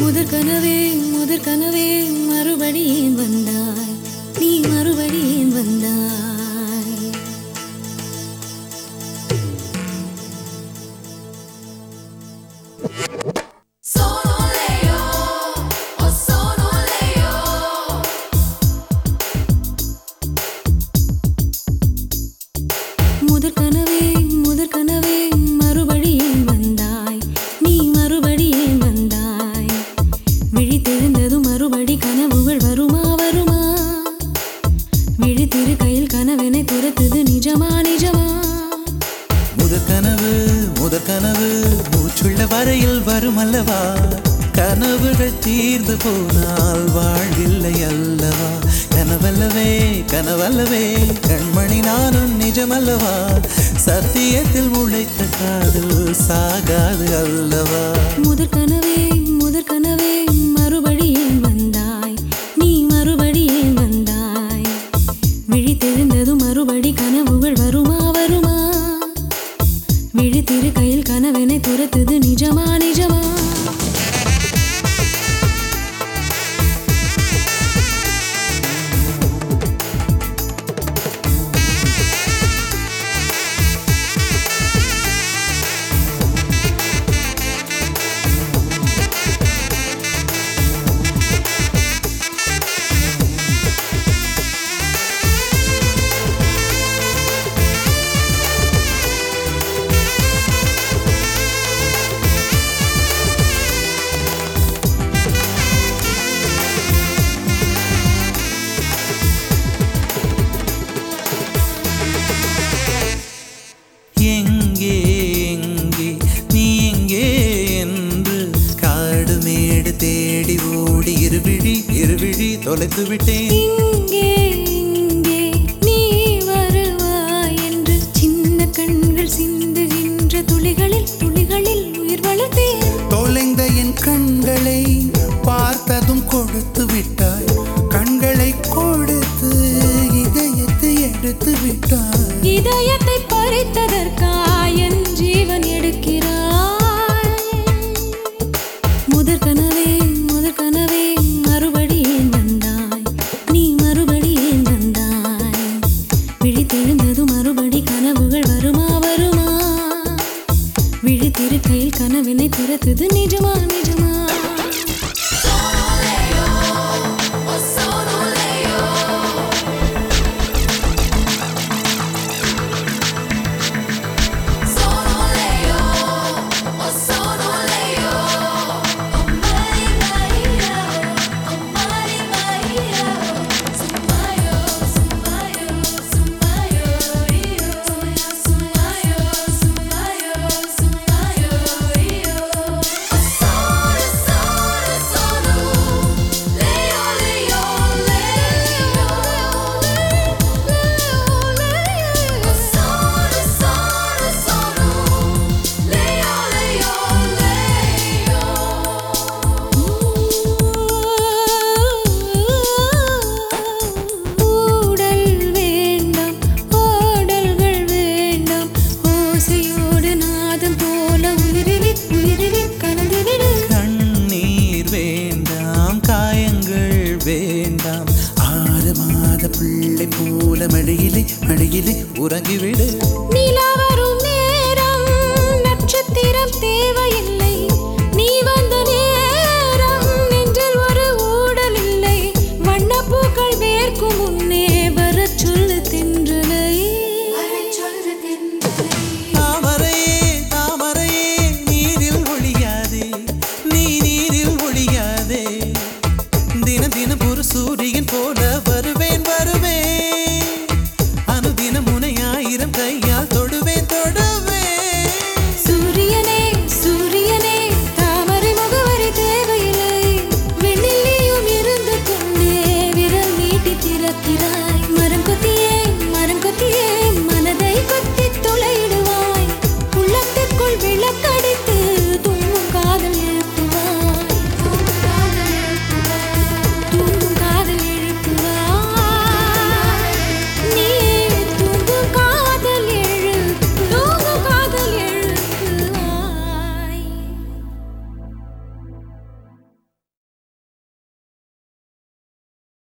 முதற் கனவே முதற் கனவே மறுபடி ஏன் வந்தாய் நீ மறுபடி ஏன் வந்தாய் Sono Leo, oh sono Leo. முதற் கனவே முதற் கனவே மறுபடி ஏன் வந்தாய் நீ மறுபடி ஏன் வந்தாய் விழித்தெழுந்ததும் மறுபடி கனவுகள் வருமா வருமா விழித்திரு கையில் கனவெனை துரத்துது நிஜமா நிஜமா முதற் கனவு முதற் கனவு மூச்சுள்ள வரையில் வரும் அல்லவா கனவுகள் தீர்ந்து போனால் வாழ்வில்லை அல்லவா கனவல்லவே கனவல்லவே கண்மணி நானும் நிஜமல்லவா சத்தியத்தில் உழைத்த காதல் சாகாது அல்லவா முதற் கனவே முதற் கனவே மறுபடி ஏன் வந்தாய் நீ மறுபடி ஏன் வந்தாய் விழித்தெழுந்ததும் மறுபடி கனவுகள் வருமா வருமா விழித்திரு கையில் கனவெனை துரத்துது நிஜமா நிஜமா எங்கே எங்கே நீ எங்கே என்று காடு மேடு தேடி ஓடி இருவிழி இருவிழி தொலைத்து விட்டேன் இங்கே இங்கே நீ வருவாய் என்று சின்ன கண்கள் சிந்துகின்ற துளிகளில் துளிகளில் உயிர் வளர்த்தேன் தொலைந்த என் கண்களை பார்த்ததும் கொடுத்து விட்டாய் கண்களை கொடுத்து இதயத்தை எடுத்து விட்டாய் இதயத்தை பறித்ததற்காய் என் ஜீவன் எடுக்கிறாய் முதற் கனவே முதற் கனவே மறுபடி ஏன் வந்தாய் நீ மறுபடி ஏன் வந்தாய் விழித்தெழுந்ததும் மறுபடி கனவுகள் வருமா வருமா விழித்திருக்கையில் கனவினை துரத்துது நிஜமா நிஜமா Sono Leo, oh sono Leo. Sono Leo, oh sono Leo. Oh Mari Maria, oh Mari Maria. Sumayo, sumayo, sumayo, io. Sumayo, sumayo, sumayo, io. Sono, sono, sono. Leo, Leo, Leo. Sono, sono, sono. Leo, Leo, ஊடல் வேண்டாம் ஓடல்கள் வேண்டாம் ஓசையோடு நாதம் போல உயிரிலி உயிரிலி கலந்துவிடு கண்ணீர் வேண்டாம் காயங்கள் வேண்டாம் ஆறு மாத பிள்ளை போல மழையிலே மழையிலே உறங்கிவிடு நிலா வரும் நேரம் நட்சத்திரம் தேவையில்லை நீ வந்த நேரம் நெஞ்சில் ஒரு ஊடல் இல்லை வண்ணப்பூக்கள் வேர்க்கும் முன்னே வரச் சொல்லு தின்றலை தாமரையே தாமரையே நீரில் ஒழியாதே நீ நீரில் ஒழியாதே தினம் தினம் ஒரு சூரியன் போல வருவேன் வருவேன் அனுதினம் உனை ஆயிரம் கையால்